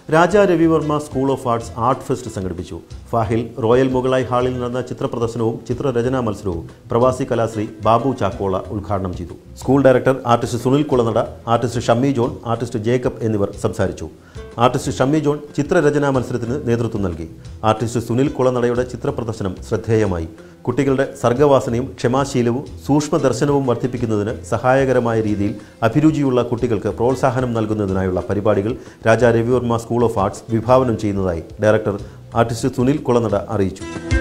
Raja Ravi Varma school of arts art fest സംഘടിപ്പിച്ചു Fahil royal മുഗളായി ഹാളിൽ നടന്ന ചിത്രപ്രദർശനവും ചിത്രരചനാ മത്സരവും പ്രവാസി കലാശ്രീ ബാബു ചാക്കോള ഉദ്ഘാടനം ചെയ്തു school director artist Sunil Kulanada artist Shammi John artist Jacob എന്നിവർ സംസാരിച്ചു ആർട്ടിസ്റ്റ് ഷമ്മി ജോൺ ചിത്രരചനാ മത്സരത്തിന് നേതൃത്വം നൽകി ആർട്ടിസ്റ്റ് സുനിൽ കുളനടയുടെ ചിത്രപ്രദർശനം ശ്രദ്ധേയമായി കുട്ടികളുടെ സർഗവാസനയും ക്ഷമാശീലവും സൂക്ഷ്മദർശനവും വർദ്ധിപ്പിക്കുന്നതിന് സഹായകരമായ രീതിയിൽ അഭിരുചിയുള്ള കുട്ടികൾക്ക് പ്രോത്സാഹനം നൽകുന്നതിനായുള്ള പരിപാടികൾ Raja Ravi Varma school of arts വിഭാവനം ചെയ്യുന്നതായി ഡയറക്ടർ ആർട്ടിസ്റ്റ് സുനിൽ കുളനട അറിയിച്ചു